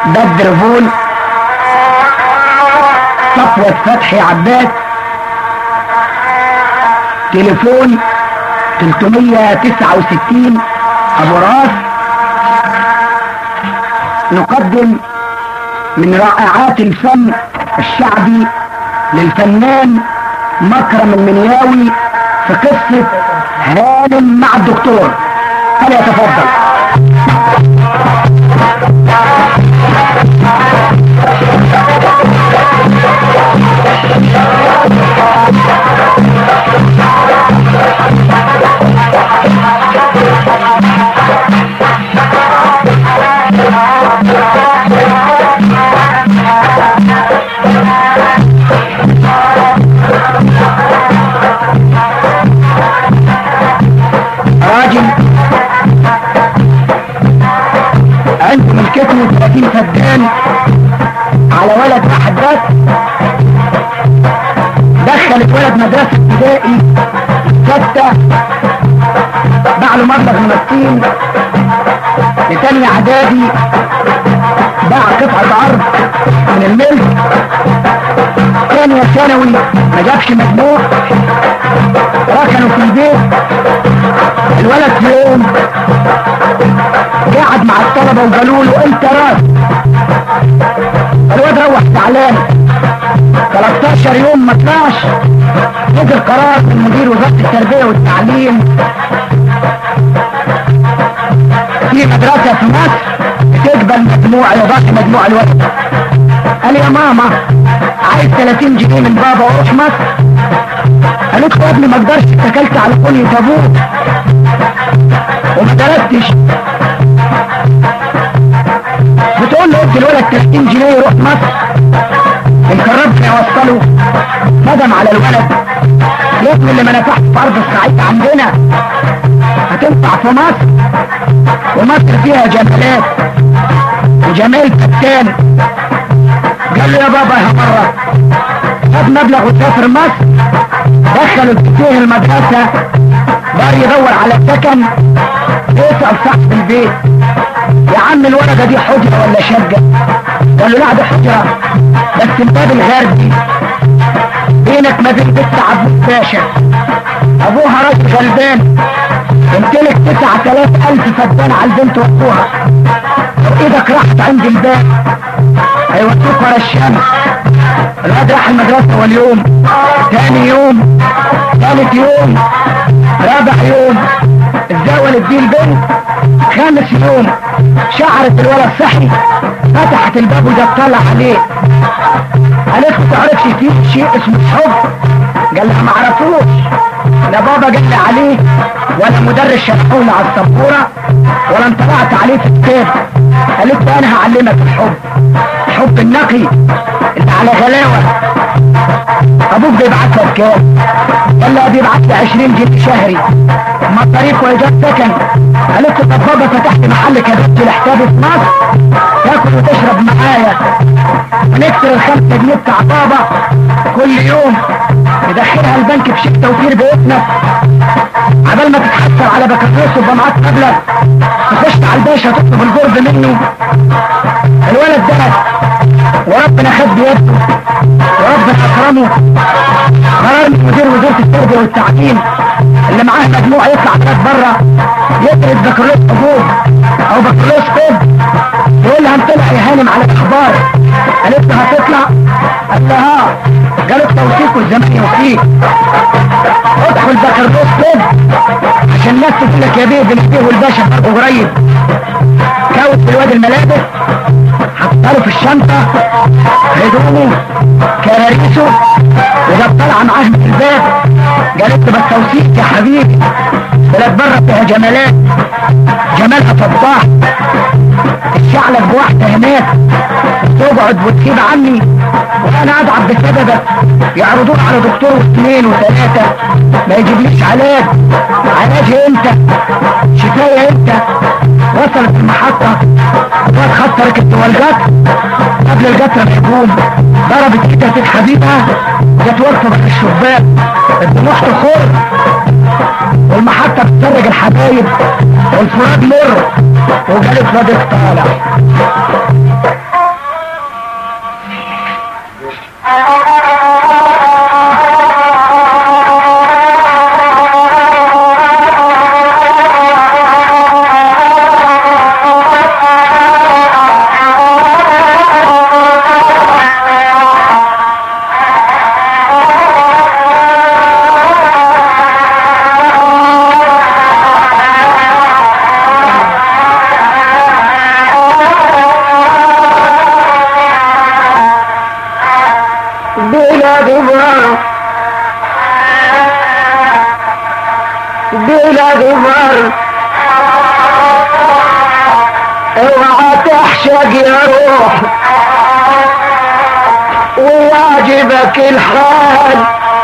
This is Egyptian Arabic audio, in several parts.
بدر فول صفوة فتحي عباس تليفون 369 ابو راس نقدم من رائعات الفن الشعبي للفنان مكرم المنياوي في قصة هانم مع الدكتور فليتفضل راجل عنده ملكته 30 فدان على ولد واحد بس دخلت ولد مدرسة ابتدائي ستة باع له مبلغ من الطين لتاني اعدادي باع قطعة ارض من الملك ثانية ثانوي ما جابش مجموع ركنوا في البيت الولد في يوم قعد مع الطلبة وقالوا له انت راس الواد روح زعلان 13 يوم ما طلعش نزل قرار من مدير وزارة التربية والتعليم في مدرسة في مصر تقبل مجموع يضاعف مجموع الولد قال يا ماما عايز 30 جنيه من بابا واروح مصر قالت له يا ابني ما اقدرش اتكلت على كل ابوك وما درستش بتقول له ادي الولد 30 جنيه يروح مصر يمكن ربنا يوصله ندم على الولد يا ابني اللي ما نفعش في ارض الصعيد عندنا هتنفع في مصر ومصر فيها جمالات وجمال فتان قال له يا بابا يا مرة خد مبلغ وسافر مصر دخلوا الفتيه المدرسة دار يدور على السكن يسأل صاحب البيت يا عم الورقة دي حجرة ولا شقة قال له لا دي حجرة بس الباب الغربي بينك ما بين بنت عبد باشا ابوها راجل غلبان يمتلك تسعة آلاف ألف فدان على البنت وأخوها لو إيدك راحت عند الباب هيودوك ورا الشمس الواد راح المدرسة واليوم تاني يوم ثالث يوم رابع يوم ازاي ولد البنت خامس يوم شعرت الولد صحي فتحت الباب وده طلع عليه قالت له تعرفش فيه شيء اسمه حب قال لها ما عرفوش لا بابا قال لي عليه ولا مدرس شرحه لي على السبوره ولا انطلعت عليه في الكتاب قالت له انا هعلمك الحب الحب النقي اللي على غلاوه ابوك بيبعت لك كام قال لها بيبعت لي 20 جنيه شهري مصاريف وايجار سكن قالت له طب بابا فتحت محل كبابجي لحسابي في مصر تاكل وتشرب معايا ونكسر الخمسة جنيه بتاع بابا كل يوم ندخلها البنك بشيك توفير باسمك عبال ما تتحصل على بكالوريوس ويبقى معاك مبلغ تخش على الباشا تطلب القرب منه الولد ده وربنا خد بيده وربنا اكرمه قرار من مدير وزارة التربية والتعليم اللي معاه مجموعة يطلع بلاد بره يدرس بكالوريوس حقوق او بكالوريوس طب يقول لها انطلع يا هانم على الاخبار قالت له هتطلع قال لها ها قالت توثيق والزمان يوفيك ادخل بكالوريوس طب عشان الناس تقول لك يا بيه بنبيه والباشا فرقه قريب كاوت في الواد الملابس حطها له في الشنطة هدومه كراريسه وجاب طالعة معاه من الباب قالت له بس توثيق يا حبيبي بلاد بره فيها جمالات جمالها فضاح تشعلك بواحدة هناك تقعد وتغيب عني وانا اضعف بسببك يعرضوك على دكتور واثنين وثلاثة ما يجيبليش علاج علاج انت شفاية انت وصلت المحطة وقت خط ركبت والجت قبل الجترة بحكوم ضربت كتافة حبيبها جت واقفة في الشباك الدموع تخر والمحطة بتفرج الحبايب والفراد مر وجالت صديق طالع الاغبار اوعى تحشق يا روح ويعجبك الحال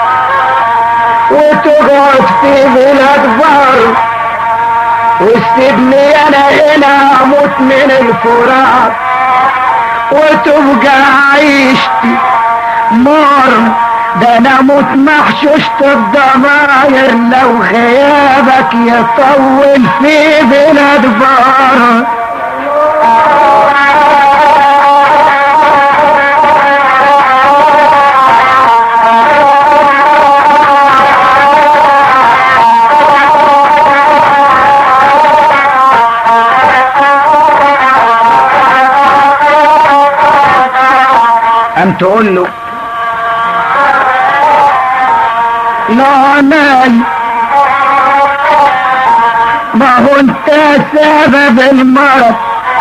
وتقعد في بلاد بر وتسيبني انا هنا اموت من الفراق وتبقى عيشتي نار ده انا اموت محشوشة الضماير لو غيابك يطول في بلاد بر قام تقول له لا مال ما هو انت سبب المرض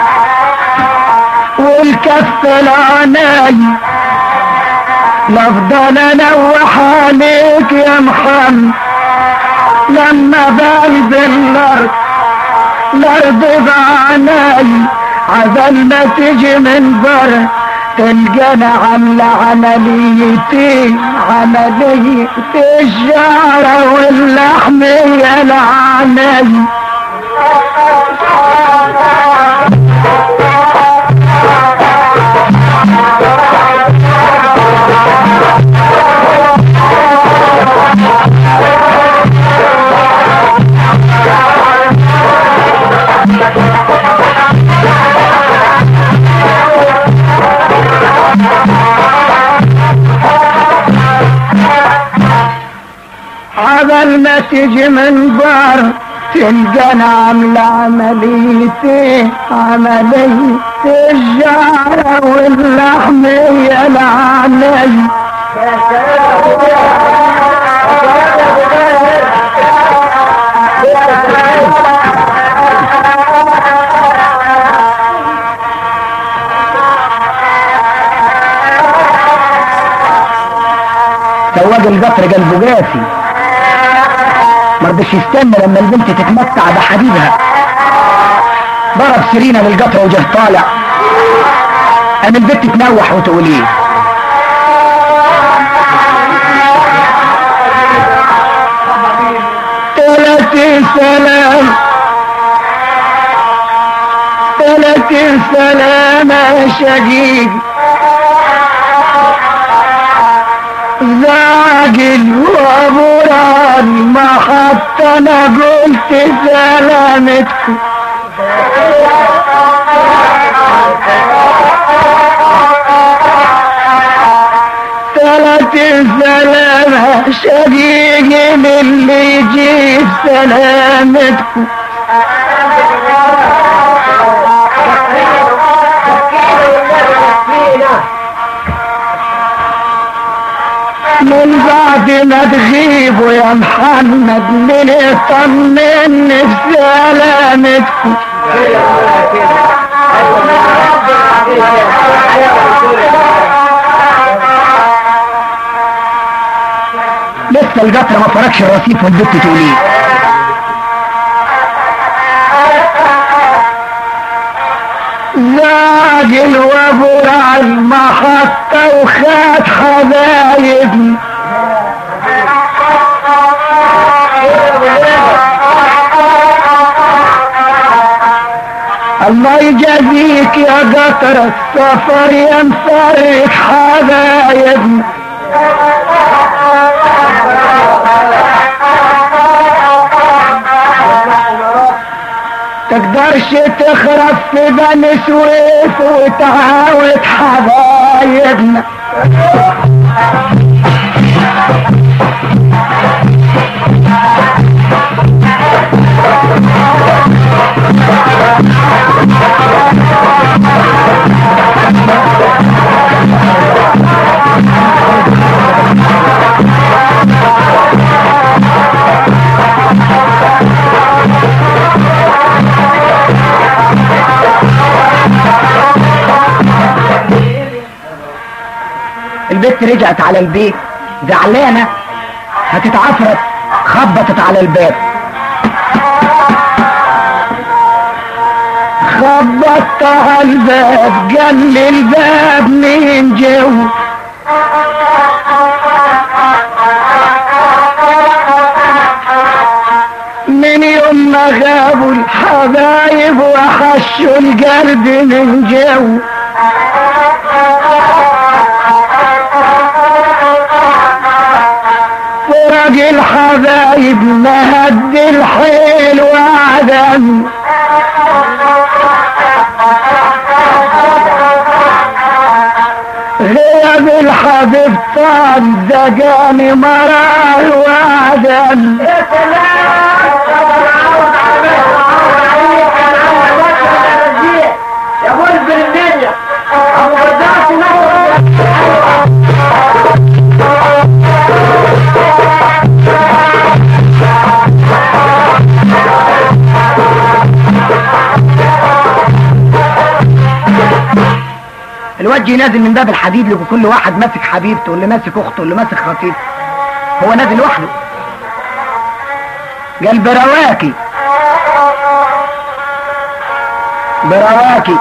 والكف العناي لافضل انوح عليك يا محمد لما بقلب الارض الارض بعناي عبال ما تيجي من بره تلقانا عاملة عمليتي عملية الشعر واللحمية العناي عبال ما تيجي من بر تلقانا عاملة عمليتي عملية الشعر واللحمية العناي سواق القطر قلبه قاسي مرضش يستنى لما البنت تتمتع بحبيبها ضرب سرينا للقطر وجه طالع قام البنت تنوح وتقول ايه ثلاث سلام ثلاث سلام يا شقيق زاجل وابوران ما حتى انا قلت سلامتكم ثلاث سلامة شقيق اللي يجيب سلامتكم من بعد ما تغيبوا يا محمد من يطمني بسلامتكم لسه القطر ما فرقش الرصيف والبت تقوليه زاجل وابورع المحطة وخات حبايبنا الله يجازيك يا قطر السفر يا مفرق حبايبنا تقدرش تخرب في بني سويف وتعاود حبايبنا البت رجعت على البيت زعلانة هتتعفرت خبطت على الباب خبطت على الباب قال لي الباب مين جو من يوم ما غابوا الحبايب وحشوا القلب من جو فرق الحبايب مهد الحيل وعدم غياب الحبيب طال زقاني مراه وعدم يا ابو البرنية ابو غداس نور الوجه نازل من باب الحديد لكل كل واحد ماسك حبيبته اللي ماسك اخته اللي ماسك خطيبته هو نازل لوحده قال برواكي برواكي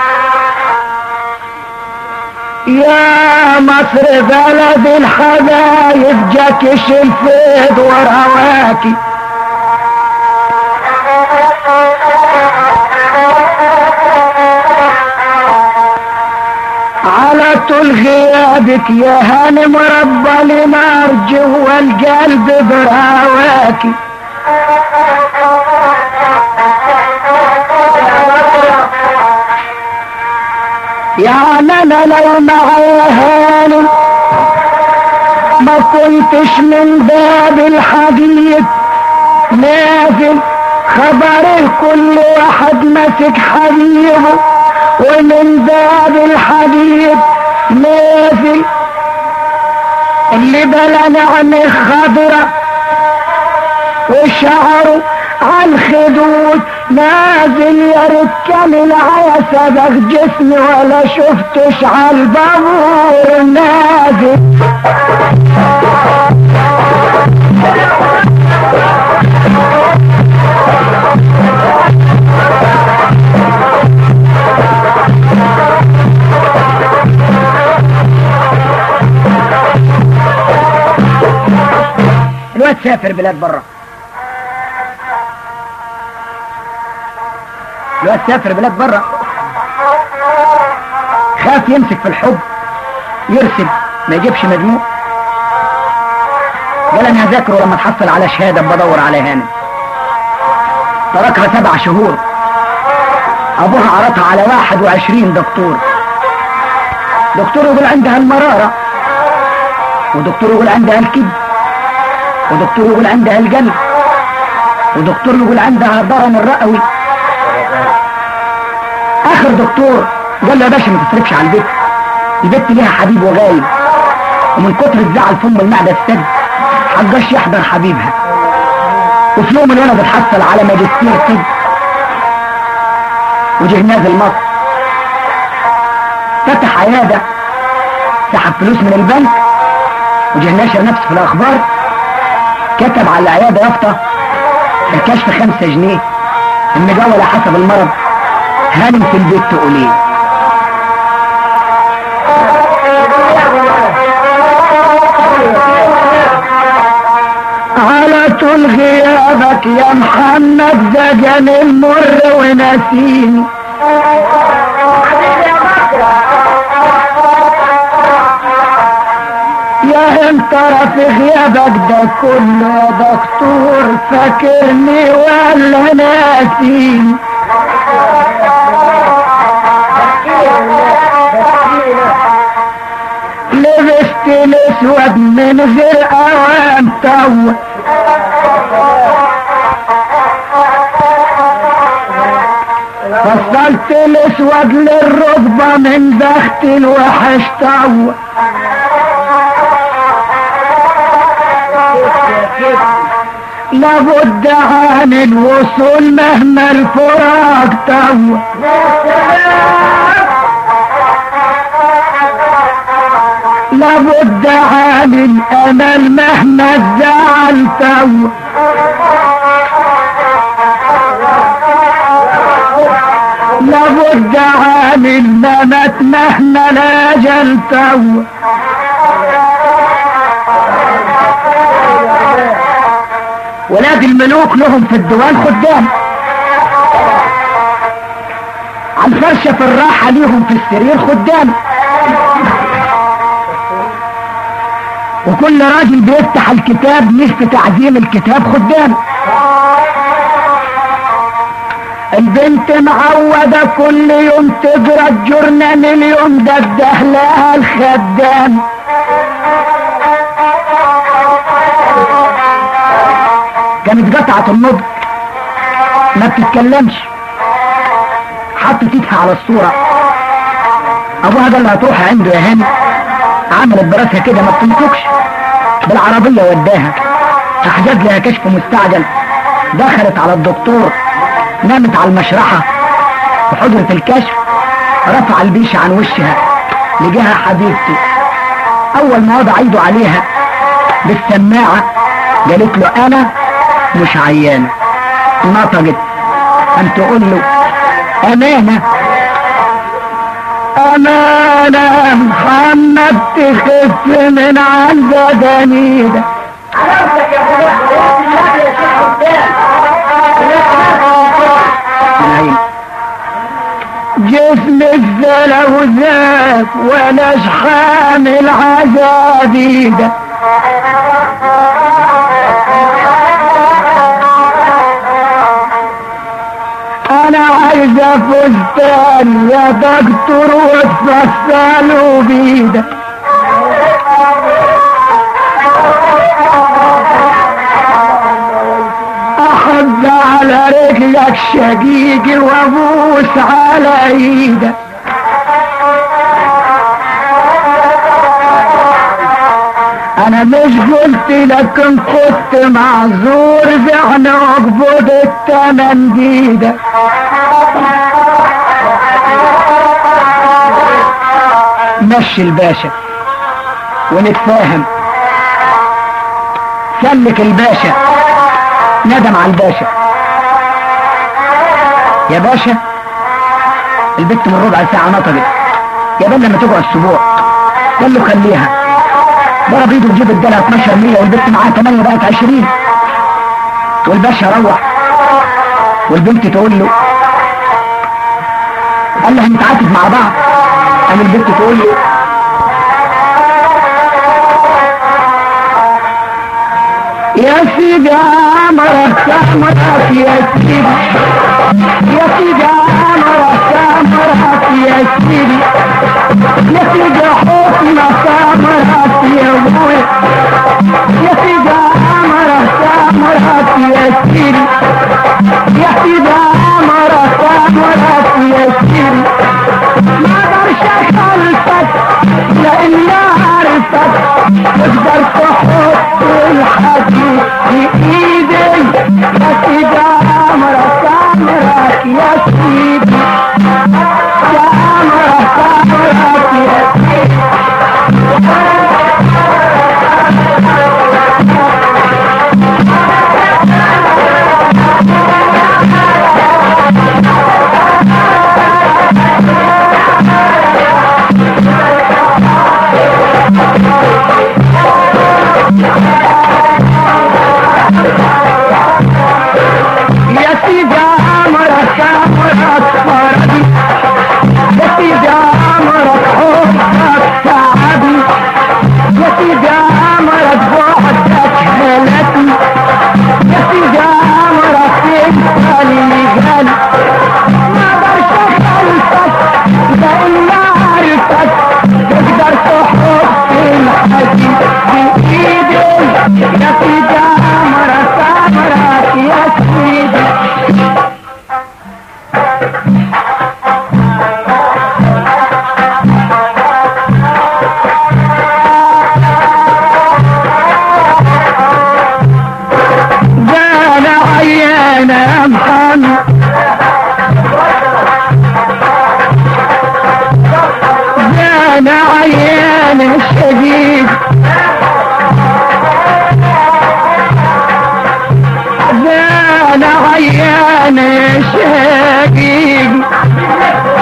يا مصر بلد الحبايب جاكش الفيض ورواكي على طول غيابك يا هانم رب النار جوا القلب براواكي يعني انا لو معايا هانم ما كنتش من باب الحديد نازل خبر كل واحد ماسك حبيبه ومن باب الحديد نازل اللي بلا نعم خضرة وشعره على الخدود نازل يا رجال العيا سبق جسمي ولا شفتش على البابور نازل الواد سافر بلاد بره الواد سافر بلاد بره خاف يمسك في الحب يرسل ما يجيبش مجموع قال انا هذاكره لما تحصل على شهادة بدور على هانم تركها سبع شهور ابوها عرضها على واحد وعشرين دكتور دكتور يقول عندها المرارة ودكتور يقول عندها الكبد ودكتور يقول عندها القلب ودكتور يقول عندها ضرن الرئوي اخر دكتور قال له يا باشا ما تصرفش على البيت البيت ليها حبيب وغايب ومن كتر الزعل في ام المعده السد حجاش يحضر حبيبها وفي يوم من وانا بتحصل على ماجستير طب وجه نازل مصر فتح عياده سحب فلوس من البنك وجه ناشر نفسه في الاخبار كتب على العياده يافطه الكشف خمسة جنيه المجاولة حسب المرض هانم في البيت تقول ايه على طول غيابك يا محمد زجن المر ونسيني يا انت في غيابك ده كله يا دكتور فاكرني ولا ناسيني لبست الاسود من غير اوان تو فصلت الاسود للركبة من بخت الوحش تو لابد عن الوصول مهما الفراق تو لابد عن الامل مهما الزعل تو لابد عامل ما مات مهما الاجل تو ولاد الملوك لهم في الديوان خدام على الفرشة في الراحة ليهم في السرير خدام وكل راجل بيفتح الكتاب مش في تعظيم الكتاب خدام البنت معودة كل يوم تقرا الجورنال اليوم ده الدهلها الخدام كانت قطعة النضج ما بتتكلمش حطت ايدها على الصورة ابوها قال لها تروح عنده يا هند عملت براسها كده ما بتنطقش بالعربية وداها احجز لها كشف مستعجل دخلت على الدكتور نامت على المشرحة في حجرة الكشف رفع البيش عن وشها لجهة حبيبتي اول ما وضع ايده عليها بالسماعة قالت له انا مش عيانة نطقت قام تقول له امانة امانة محمد تخف من عن بدني ده عرفتك يا فلان يا شيخ حسين العين جسم الزلوزات وانا حامل عذابي ده انا عايزة فستان يا دكتور وتفصلوا بيده احب على رجلك شقيقي وابوس على ايدك انا مش قلت لك ان كنت معذور بعني اقبض التمن ديدك مشي الباشا ونتفاهم سلك الباشا ندم على الباشا يا باشا البت من ربع ساعة نطقت يا بل لما تقعد اسبوع قال له خليها ضرب ايده وجيب ادالها 12 مية والبت معاها 8 بقت 20 والباشا روح والبنت تقول له قال لها نتعاتب مع بعض قام البنت تقول له يا سيدي عمرك عمرك يا سيدي يا سيدي عمرك عمرك يا سيدي يا سيدي حكمك عمرك يا ابوي يا سيدي عمرك عمرك يا سيدي يا سيدي عمرك عمرك يا سيدي ما اقدرش اخلفك لاني عارفك تقدر تحط الحديد في ايدي يا سيدي عمرك عمرك يا سيدي يا عمرك عمرك يا سيدي يا سيدي عمرك عمرك فرضي يا سيدي عمرك حبك تعبني يا سيدي عمرك بعدك هلكني يا سيدي عمرك تسألني غالي ما اقدرش اخلفك لاني عارفك تقدر تحط الحديد بايدي يا سيدي عمرك عمرك يا سيدي ده انا عيانة يا محمد ده انا عيانة شديد ده انا عيانة شديد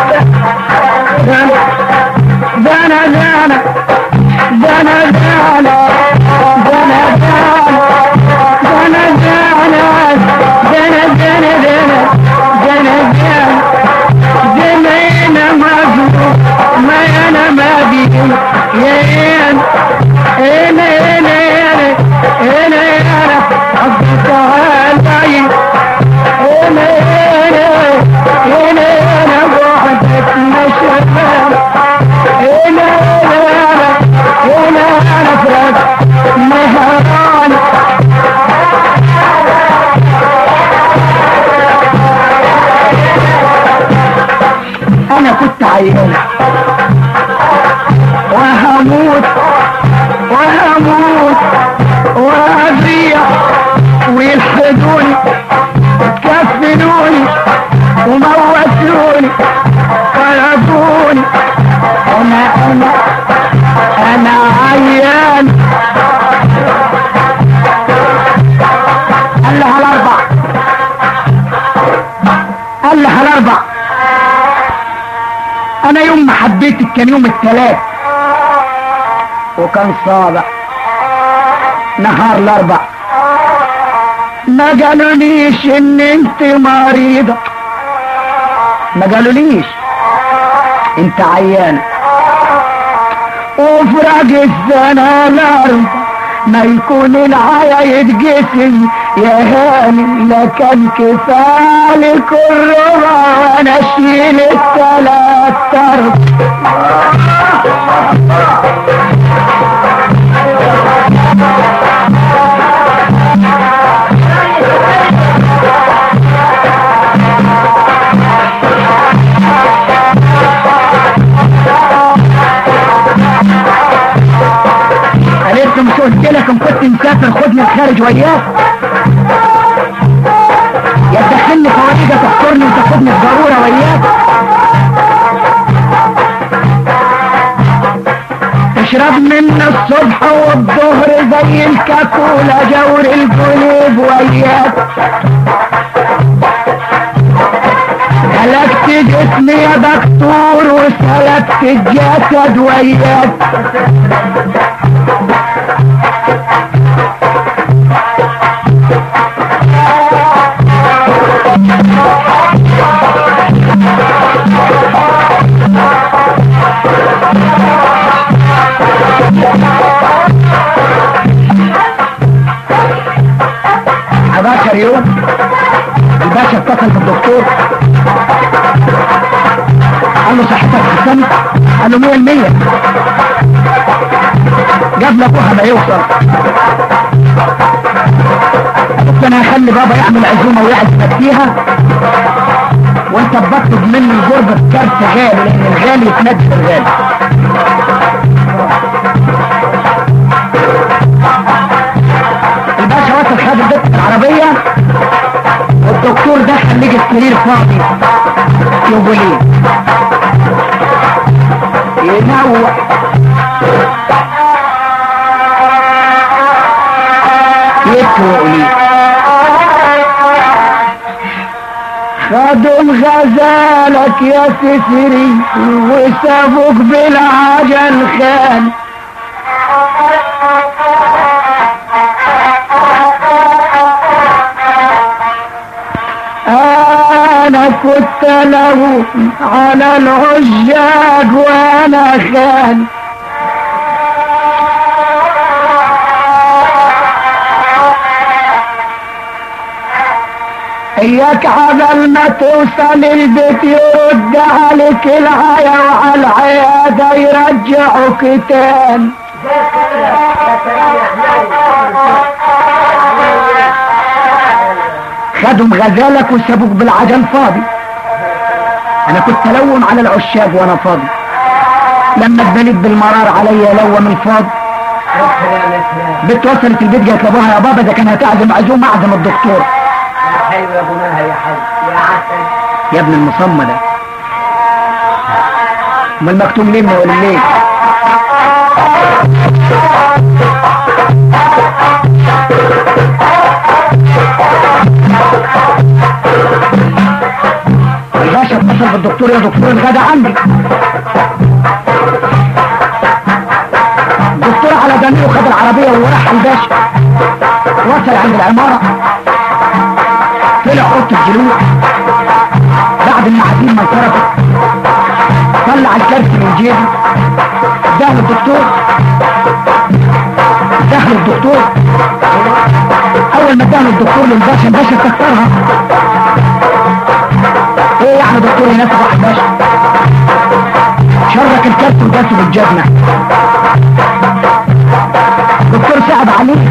انا كنت عيان وهموت وهموت وهضيع ويلحدوني كفنوني وموتوني طردوني انا انا انا عيان قال لها الاربع قال لها الاربع انا يوم ما حبيتك كان يوم الثلاث وكان صابع نهار الاربع ما قالوليش ان انت مريضة ما قالوليش انت عيانة وفراق السنة الاربع ما يكون العيا يتقسم يا هاني لكن كفالك الربع وانا اشيل التلات اربع قالت له مش قلت لك ان كنت مسافر خدني الخارج وياك يا تدخلني فواريجة تحضرني وتاخدني الضرورة وياك تشرب من الصبح والظهر زي الكاكولا جور الجنيب وياك هلكت جسمي يا دكتور وسلكت الجسد وياك11 يوم الباشا اتصل بالدكتور قال له صحتك حسنت قال له 100% جاب لابوها ما يوصل قلت انا هخلي بابا يعمل عزومه ويعزمك فيها وانت بطلب مني الجربة كارت غالي لان الغالي يتنجم الغالي الباشا وصل خد البيت العربية والدكتور دخل لقى السرير فاضي يقول ايه ينوع يتوق لي خدوا غزالك يا سفري وسابوك بالعجل خان انا كنت له على العجاج وانا خان اياك عبل ما توصل البيت يرد عليك العيا وعلى العيادة يرجعوك تاني خدوا غزالك وسابوك بالعجل فاضي انا كنت الوم على العشاب وانا فاضي لما اتبنيت بالمرار عليا لوم الفاضي بنت وصلت البيت قالت لابوها يا بابا ده كان هتعزم عزومه اعزم الدكتور حلو يا ابنها يا حلو يا عسل يا ابن المصمدة امال المكتوب ليه من اول الليل الباشا اتصل بالدكتور يا دكتور الغدا عندي الدكتور على ضميره خد العربية وراح الباشا وصل عند العمارة طلع اوضه الجلوس بعد المعازيم ما انصرفت طلع الكرسي من جيبه اداه للدكتور دخل الدكتور اول ما اداه للدكتور للباشا الباشا كسرها ايه يعني دكتور يناسب واحد باشا شرك الكرسي وداسه بالجزمه الدكتور صعب عليه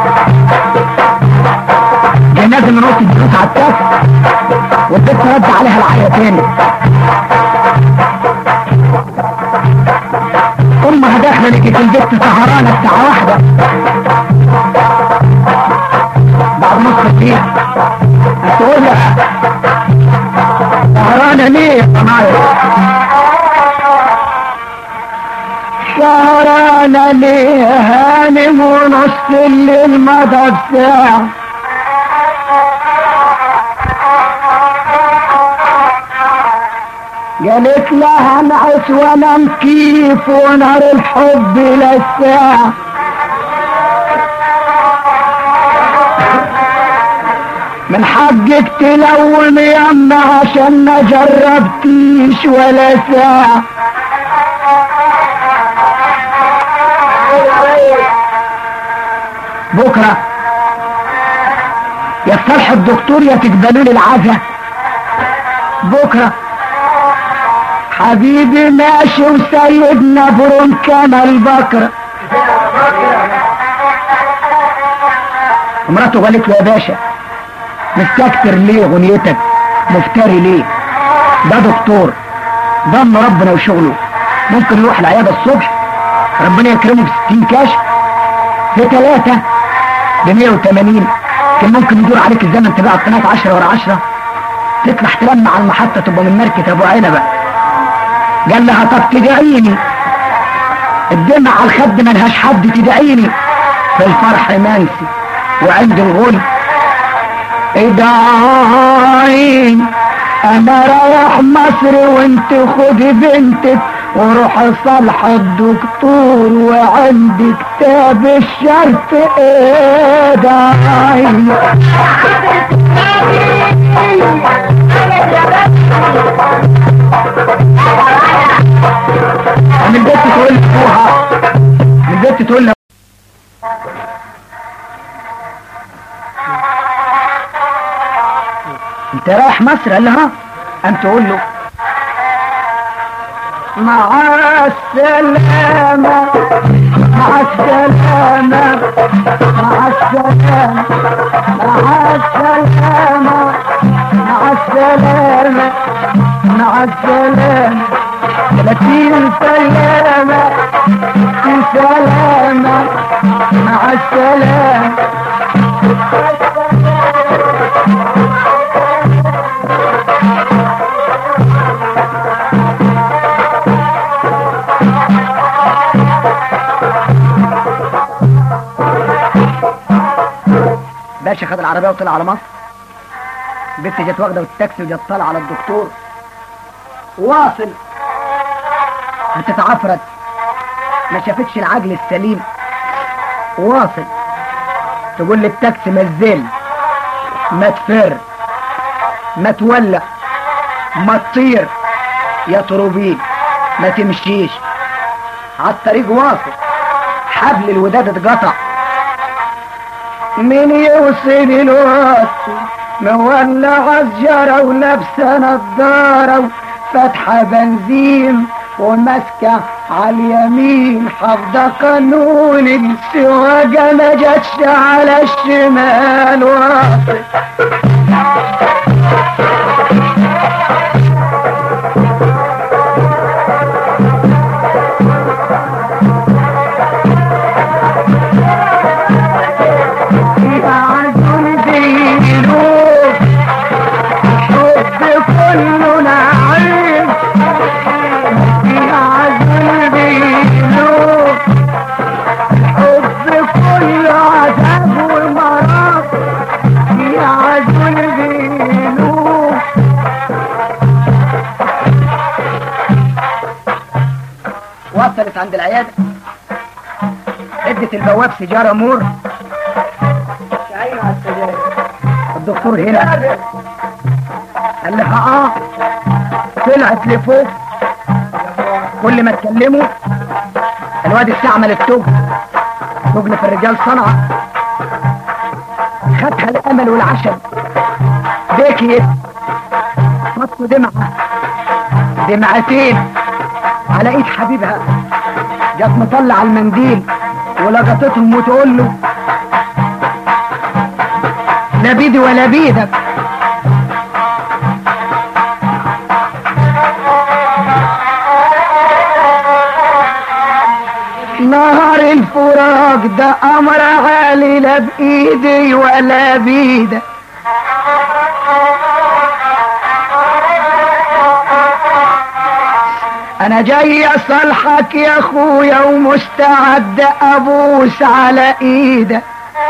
جاي نازل من اوضه الجلوس على الكاس والبنت رد عليها العيا تاني ست سهرانة بتاع واحدة بعد نص الليل هتقول لها سهرانة ليه يا سماية سهرانة ليه هانم ونص الليل مدى الساعة قالت لها نعس وانام كيف ونهر الحب للساعة من حقك تلوم يما عشان ما جربتيش ولا ساعة بكرة يا صالح الدكتور يا تقبلوا لي العزا بكرة حبيبي ماشي وسيدنا برون كمال بكرة مراته قالت له يا باشا مستكتر ليه غنيتك مفتري ليه ده دكتور ضم ربنا وشغله ممكن نروح العيادة الصبح ربنا يكرمه ب 60 كشف في ثلاثة ب 180 كان ممكن يدور عليك الزمن تبقى قناة 10 ورا 10 تطلع تلم على المحطة تبقى من مركز ابو عنبة قال لها طب تدعيني الدمع على الخد ملهاش حد تدعيني في الفرح منسي وعند الغل ادعين انا رايح مصر وانت خدي بنتك وروح صالح الدكتور وعندي كتاب الشرط ادعين من البيت تقول لي فوها من البيت تقول لي انت رايح مصر قال لها قام تقول له مع السلامة مع السلامة مع السلامة مع السلامة مع السلامة مع السلامة ثلاثين سلامة في سلامة مع السلامة باشا خد العربية وطلع على مصر البنت جت واخدة والتاكسي وجت طالعة على الدكتور واصل هتتعفرت ما شافتش العجل السليم واصل تقول للتاكسي ما تزل ما تفر ما تولع ما تطير يا طروبين ما تمشيش على الطريق واصل حبل الوداد اتقطع مين يوصل الوقت مولع الجرة ولابسة نضارة وفاتحة بنزين وماسكة على اليمين حافظة قانون السواقة ما جاتش على الشمال واصل يا عزم دينوك حب كله نعيم يا عزم دينوك حب كله عذاب ومرض يا عزم دينوك وصلت عند العيادة ادت البواب سيجارة مور الدكتور هنا قال لها اه طلعت لفوق كل ما اتكلموا الواد استعمل التوج تجن في الرجال صنعة خدها الامل والعشم بكيت مصوا دمعة دمعتين على ايد حبيبها جت مطلع المنديل ولقطتهم وتقول له لا بيدي ولا بيدك نهار الفراق ده امر عالي لا بايدي ولا بيدك انا جاي اصلحك يا اخويا ومستعد ابوس على ايدك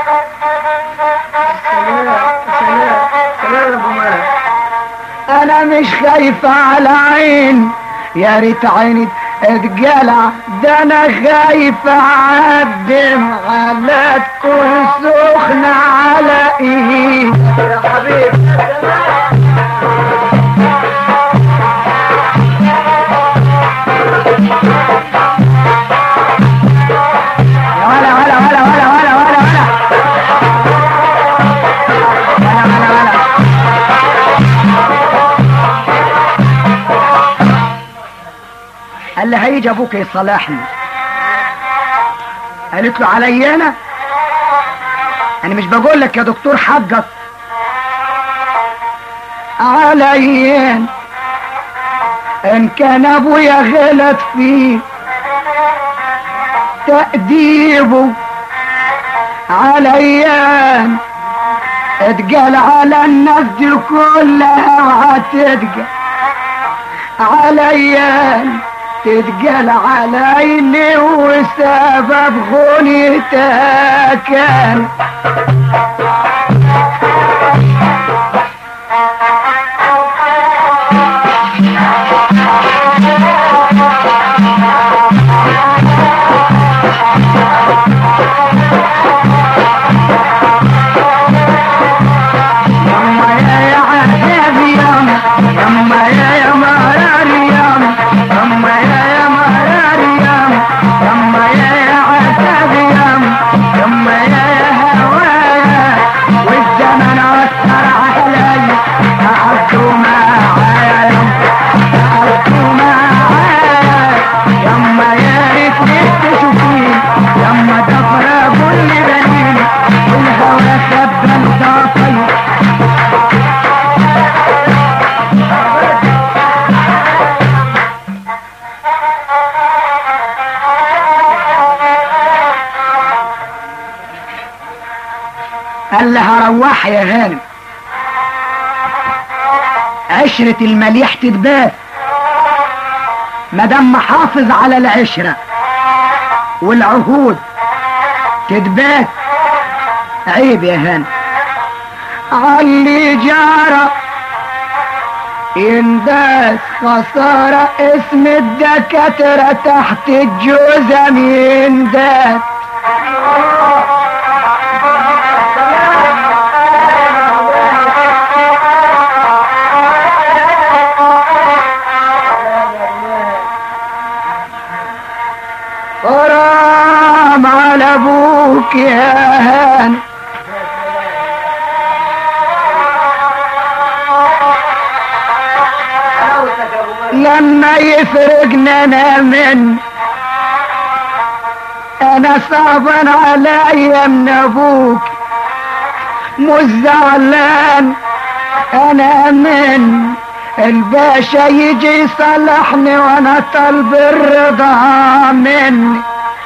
انا مش خايفة على عين يا ريت عيني اتجلع ده انا خايفة اعدم على تكون سخنة على ايدك يا حبيبي ولا ولا ولا ولا ولا ولا ولا ولا ولا ولا قال لي هيجي ابوك يصالحني قالت له علي انا انا مش بقول لك يا دكتور حقك علي أنا. ان كان ابويا غلط فيه تأديبه عليان اتقال على الناس دي كلها وهتتقال عليان تتقال عليني وسبب غنيتها كان يما يا يا عتابي يما يما يا يا مراري يما يما يا يا مراري يما يما يا يا عتابي يما يما يا يا هوايا والزمن أثر علي قعدتوا معايا قعدتوا معايا يما يا ريتني تشوفيني يما دفرة كل بنيني والهوى سبا ضافي قال لها روح يا هانم عشرة المليح تتبات مدام محافظ على العشرة والعهود تتبات عيب يا هانم علي جارة ينداس خسارة اسم الدكاترة تحت الجزم ينداس حرام على ابوك يا هان لما يفرقنا انا من انا صعبان عليا من ابوك مش زعلان انا من الباشا يجي يصلحني وانا طالب الرضا مني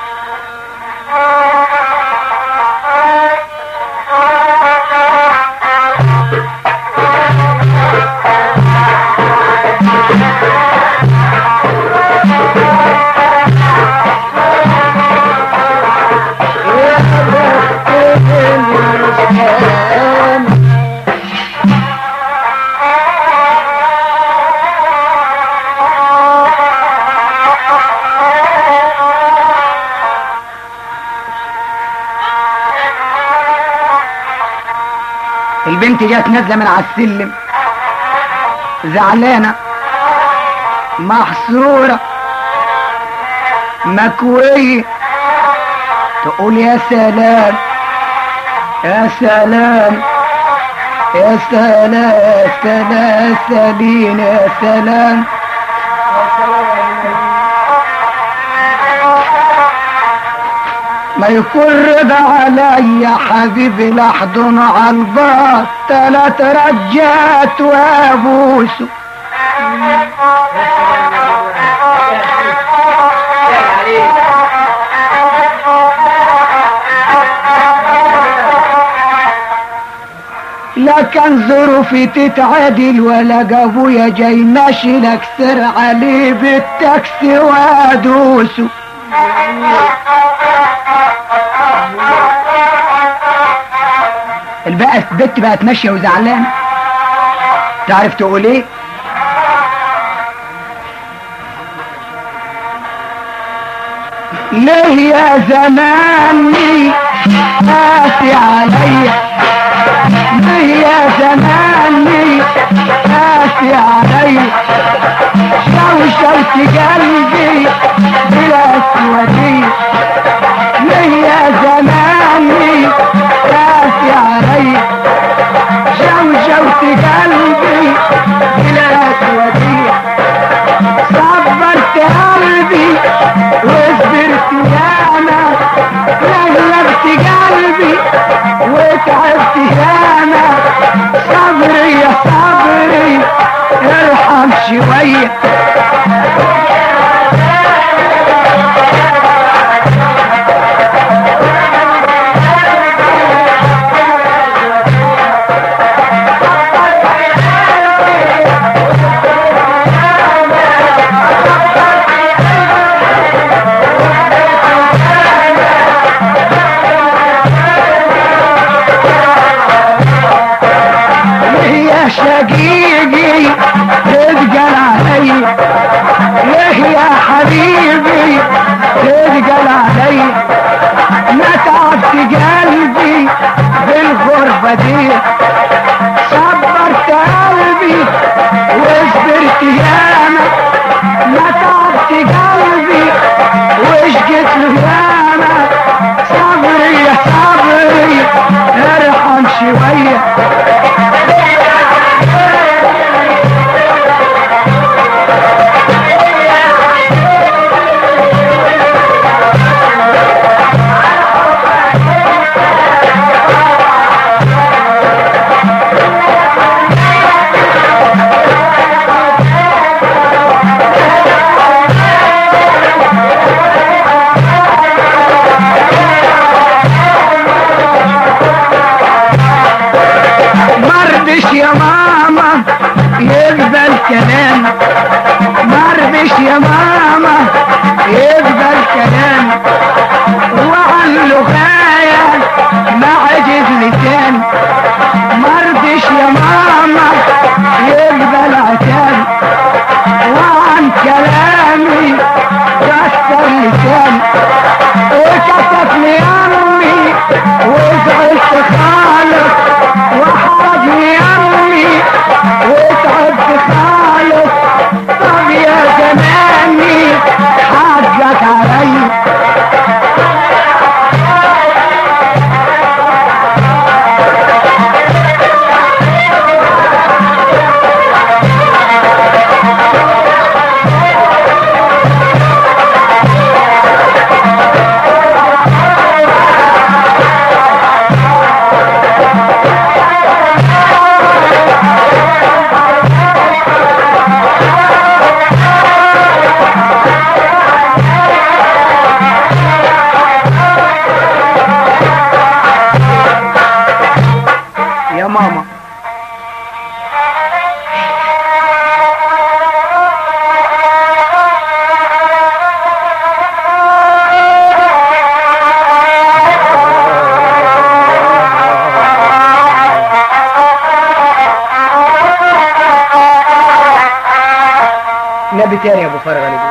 البنت جت نازله من على السلم زعلانه محصوره مكويه تقول يا سلام يا سلام يا سلام يا سلام سلين يا سلام ما يكون رضا علي يا حبيبي لحضن على الباط تلات رجات وابوسه كان ظروفي تتعادل ولا ابويا جاي ماشي لكسر عليه بالتاكسي وادوسه البقى البت بقت ماشيه وزعلانه تعرف تقول ايه ليه يا زماني قاسي عليا ليه يا زماني قاسي عليا شوشوت قلبي بلا اسودية ليه يا زماني قاسي عليا شوشوت قلبي بلا اسودية صبرت قلبي وصبرت ياما غلبت قلبي وتعبت ياما صبري يا صبري ارحم شوية يا شقيقي تثقل علي ليه يا حبيبي تثقل علي ما تعبت قلبي بالغربة دي صبرت قلبي وصبرت ياما ما تعبت قلبي وشقت له ياما صبري يا صبري ارحم شويه مرضش يا ماما يقبل كلام مرضش يا ماما يقبل كلام وعن لغاية ما عجز لسان مرضش يا ماما يقبل عتاب وعن كلامي كسر لسان وكتب لي امي وزعلت خالص وحرجني امي وتعبت خالص طب يا زماني حقك علي يا ماما نبي تاني يا ابو فرغ علي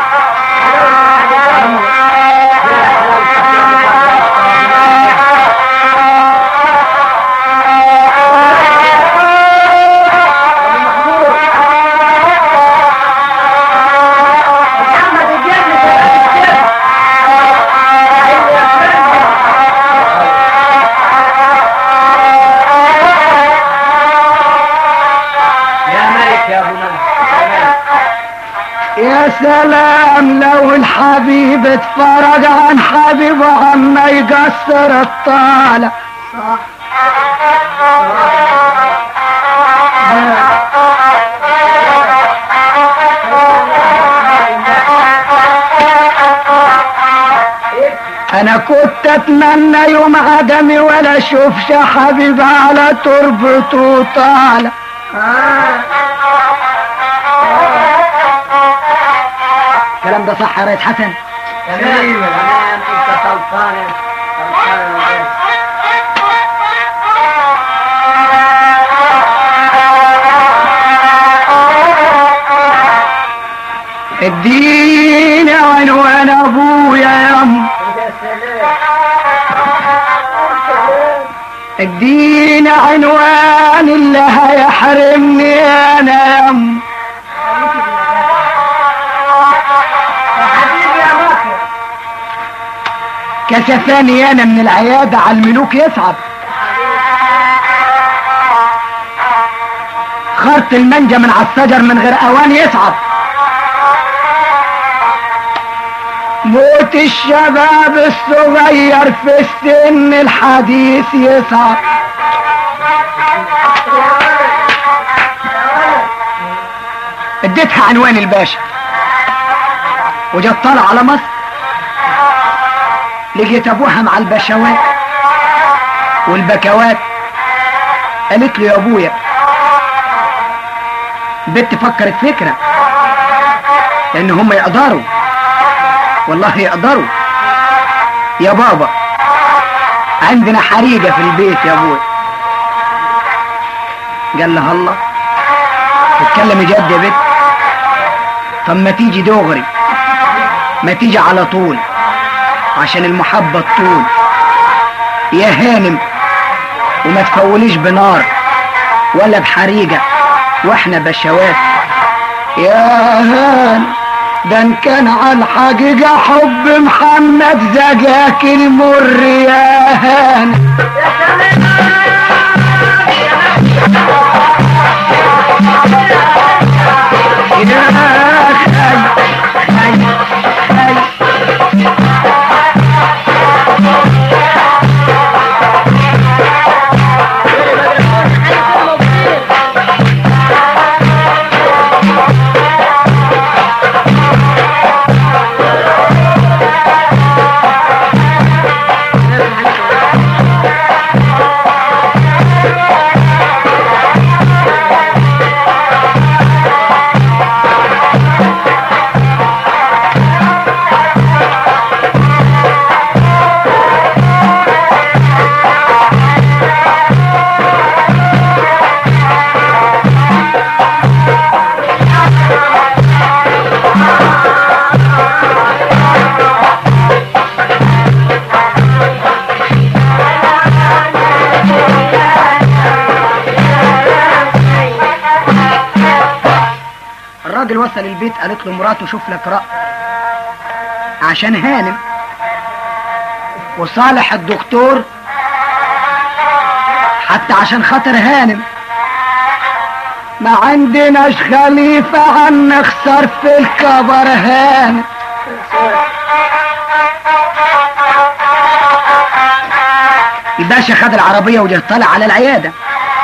يا ملك يا ابو ملك يا سلام لو الحبيب اتفرج عن حبيبه عما يقصر الطالع انا كنت اتمنى يوم عدمي ولا اشوفش حبيب على تربته طالع الكلام ده صح يا ريس حسن تمام تمام انت غلطان غلطان اديني عنوان ابويا يا ام يا سلام اديني عنوان اللي هيحرمني انا يا ام حبيبي يا مكر كشفاني انا من العيادة على الملوك يصعب خرط المنجا من على الشجر من غير اوان يصعب موت الشباب الصغير في السن الحديث يصعب اديتها عنوان الباشا وجت طالع على مصر لقيت ابوها مع البشوات والبكوات قالت له يا ابويا البت فكرت فكرة لان هم يقدروا والله يقدروا يا بابا عندنا حريقة في البيت يا ابويا قال لها الله تتكلمي جد يا بت طب ما تيجي دغري ما تيجي على طول عشان المحبة الطول يا هانم وما تفوليش بنار ولا بحريقة واحنا بشوات يا هان ده ان كان على الحقيقة حب محمد زجاك المر يا هان يا خي خي خي الراجل وصل البيت قالت له مراته شوف لك رأي عشان هانم وصالح الدكتور حتى عشان خاطر هانم ما عندناش خليفة عن نخسر في الكبر هانم الباشا خد العربية وجه طالع على العيادة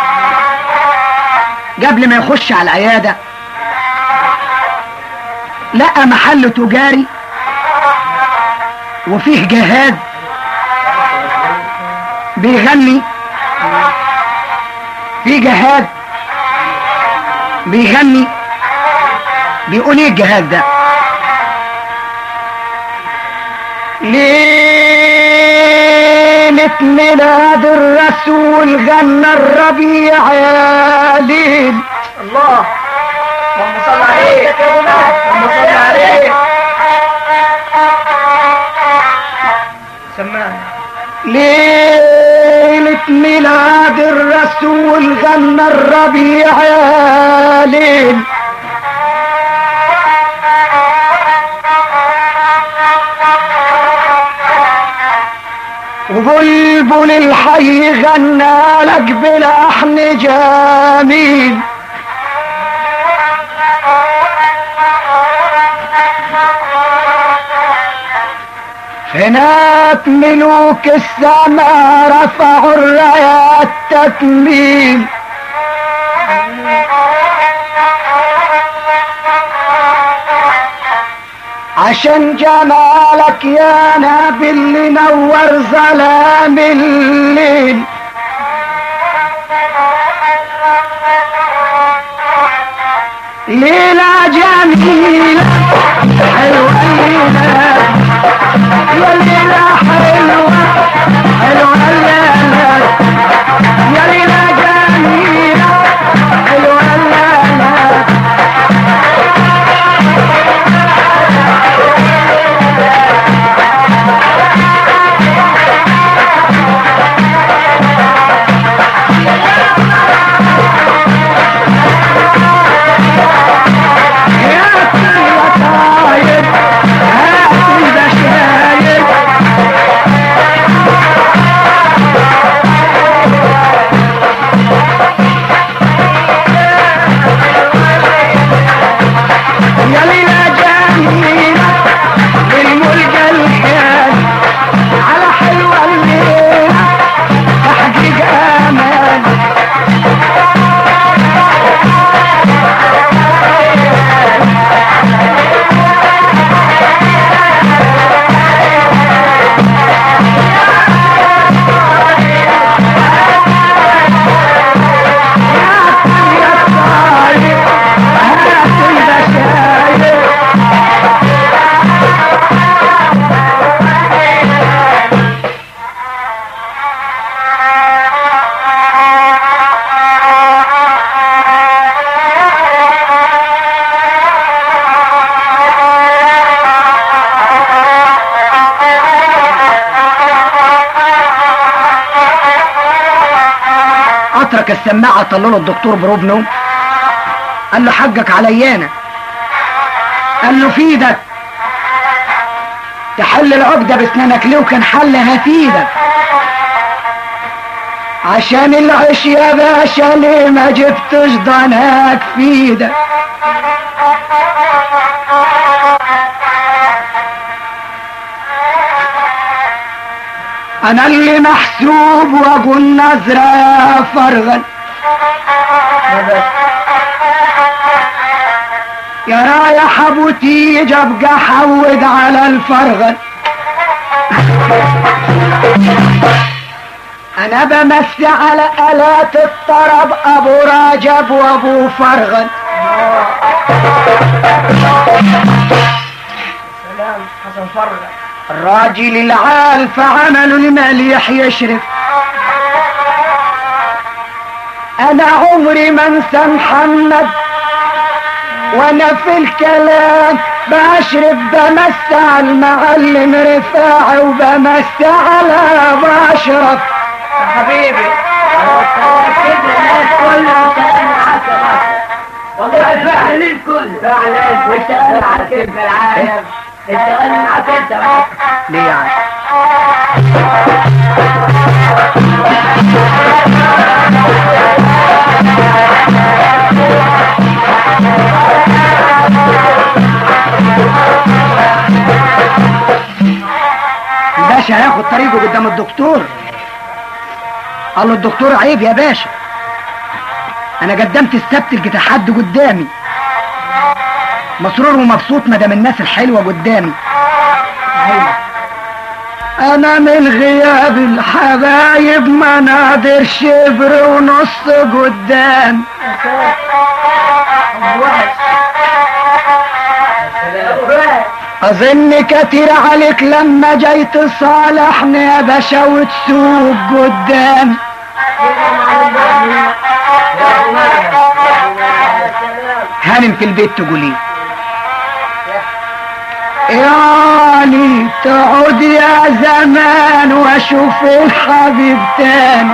قبل ما يخش على العيادة لقى محل تجاري وفيه جهاز بيغني في جهاز بيغني بيقول ايه الجهاز ده ليلة ميلاد الرسول غنى الربيع يا ليل الله اللهم صل عليك يا ابو اللهم صل عليك سمعنا ليلة ميلاد الرسول غنى الربيع يا ليل وبلبل الحي غنى لك بلحن جميل هناك ملوك السماء رفعوا الرايات تكميل عشان جمالك يا نبي اللي نور ظلام الليل ليلة جميلة حلوة الليلة يا ليلة حلوة حلوة الليلة يا ليلة جميلة حلوة الليلة يا طيب هات البشاير يا ليلى جميلة بالملقى الخيال على حلوة الليلة تحقيق آمال يا طيب هات البشاير اترك السماعه طلله الدكتور بروبنو قال له حقك عليانا قال له في ايدك تحل العقده باسنانك ليه وكان حلها في ايدك عشان العيش يا باشا ليه ما جبتش ضناك في ايدك انا اللي محسوب واقول نظرة يا فرغل يا رايح ابو تيج ابقى حود على الفرغل انا بمسي على الات الطرب ابو راجب وابو فرغل سلام حسن فرغ الراجل العال فعمل المليح يشرف انا عمري ما انسى محمد وانا في الكلام بشرب بمس على المعلم رفاعي وبمس على بشرف يا حبيبي كده الناس كلها كان معاك والله فعل الكل فعلا واشتغل معاك في العالم اشتغل معاك انت بقى ليه يعني الباشا هياخد طريقه قدام الدكتور قال له الدكتور عيب يا باشا انا قدمت السبت لقيت حد قدامي مسرور ومبسوط مدام الناس الحلوه قدامي انا من غياب الحبايب ما نقدر شبر ونص قدام اظن كتير عليك لما جاي تصالحني يا باشا وتسوق قدام هانم في البيت تقولي يعني تعود يا زمان واشوف الحبيب تاني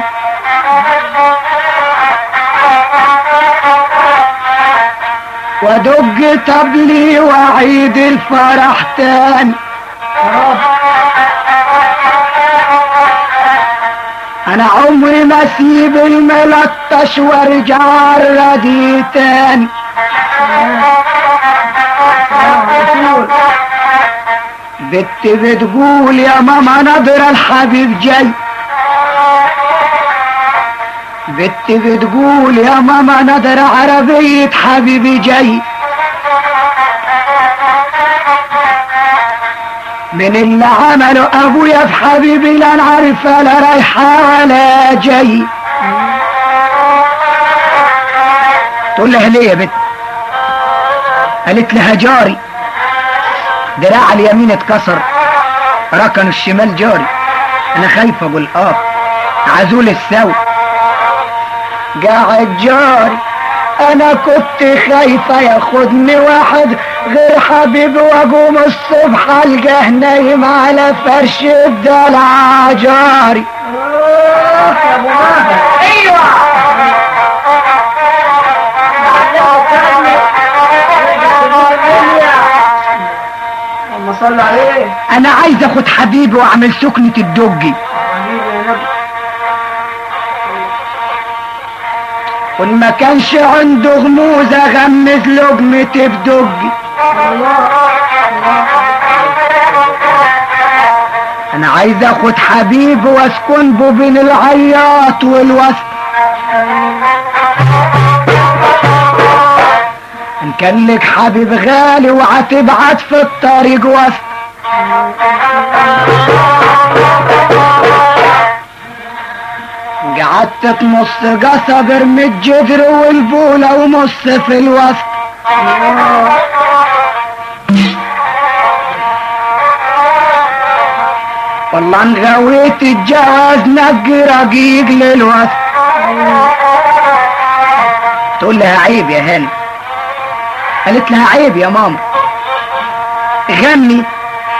وادق طبلي واعيد الفرح تاني انا عمري ما اسيب الملطش وارجع الردي تاني بنت بتقول يا ماما نضر الحبيب جاي بنت بتقول يا ماما نضر عربية حبيبي جاي من اللي عمله ابويا في حبيبي لا انا عارفه لا رايحه ولا جاي تقول لها ليه يا بنت قالت لها جاري دراع اليمين اتكسر ركن الشمال جاري انا خايفه اقول اه عزول السوي قاعد جاري انا كنت خايفة ياخدني واحد غير حبيبي واقوم الصبح القاه نايم على فرش الدلع جاري يا ابو ماهر ايوه اللهم صل عليه انا عايز اخد حبيبي واعمل سكنة الدجي حبيبي يا نبي وان ما كانش عنده غموزة غمز لقمة بدجي الله انا عايز اخد حبيبي واسكن بو بين العياط والوسط ان كان لك حبيب غالي وهتبعت في الطريق وسط قعدت تمص قصب ارمي الجدر والبولة ومص في الوسط والله ان غويت الجواز نقي رقيق للوسط تقول لها عيب يا هاني قالت لها عيب يا ماما غني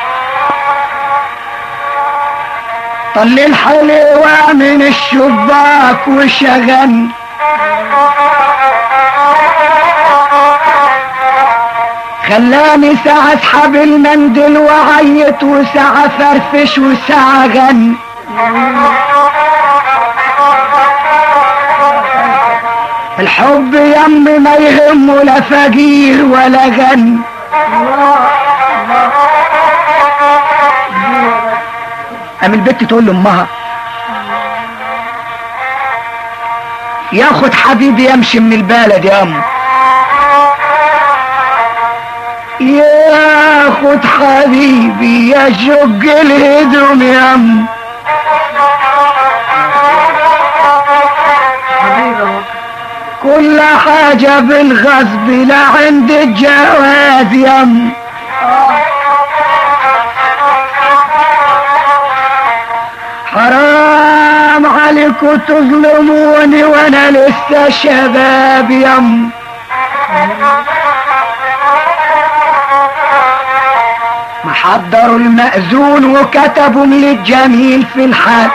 طل الحلوة من الشباك وشغل خلاني ساعة اسحب المندل وعيط وساعة فرفش وساعة غن الحب يم ما يهمه لا فقير ولا غن قام البت تقول لامها ياخد حبيبي يمشي من البلد يا ام ياخد حبيبي يشق الهدوم يا ام حبيبي اهو كل حاجة بالغصب لا عند الجواز يا ام حرام عليكم تظلموني وانا لسه شباب يا ام محضروا المأذون وكتبوا من الجميل في الحال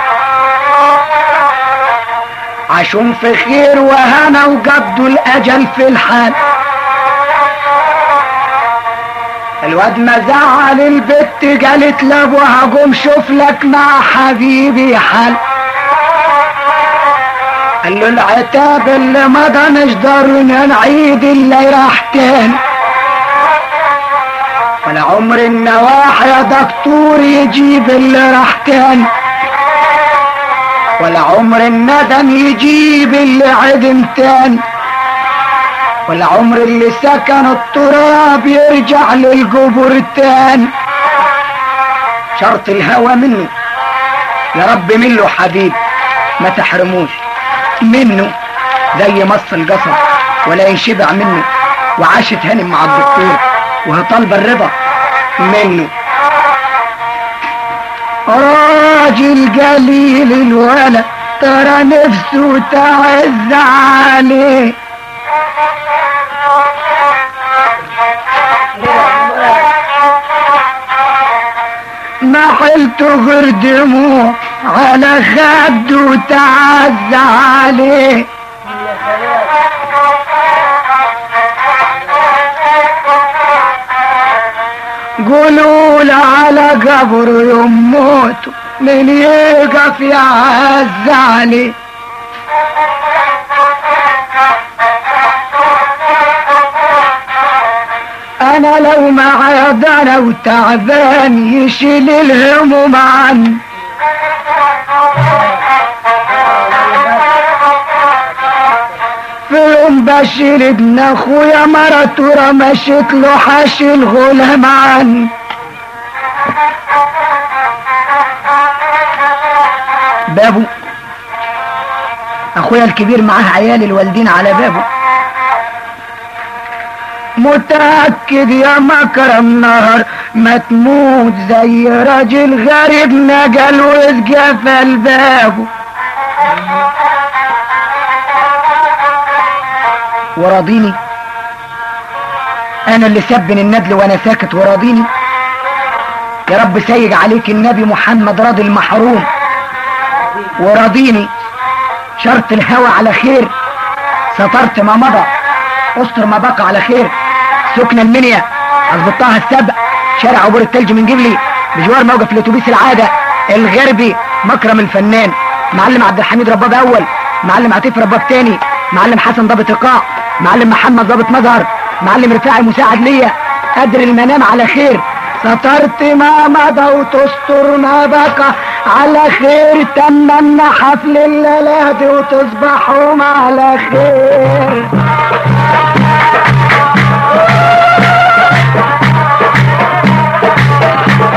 عاشوا في خير وهنا وقضوا الأجل في الحال الواد ما زعل البت قالت لابوها قوم شوف لك مع حبيبي حل قال له العتاب اللي مضى نقدر نعيد اللي راح تاني ولا عمر النواحي يا دكتور يجيب اللي راح تاني ولا عمر الندم يجيب اللي عدم تاني ولا عمر اللي سكن التراب يرجع للقبور تاني شرط الهوى منه يا رب منه حبيب ما تحرموش منه زي مص القصر ولا ينشبع منه وعاشت هانم مع الدكتور وهي طالبه الرضا منه راجل قليل الولد ترى نفسه تعز عليه ما حلته غير دموع على خده تعز عليه قولوا له على قبره يموت من يقف يعز عليه انا لو معايا ضنا وتعبان يشيل الهموم عني في يوم بشير ابن اخويا مرته رمشت له حاشي الغلام عني بابه اخويا الكبير معاه عيال الوالدين على بابه متأكد يا مكرم نهر ما تموت زي راجل غريب نقل واتقفل بابه وراضيني انا اللي سبن الندل وانا ساكت وراضيني يا رب سيج عليك النبي محمد راضي المحروم وراضيني شرط الهوى على خير سترت ما مضى استر ما بقى على خير سكن المنيا اظبطها السبع شارع عبور التلج من جبلي بجوار موقف الاتوبيس العاده الغربي مكرم الفنان معلم عبد الحميد رباب اول معلم عتيف رباب تاني معلم حسن ضابط ايقاع معلم محمد ضابط مظهر معلم رفاعي مساعد ليا قدر المنام على خير سترت ما مضى وتستر ما بقى على خير تممنا حفل الليلة دي وتصبحوا على خير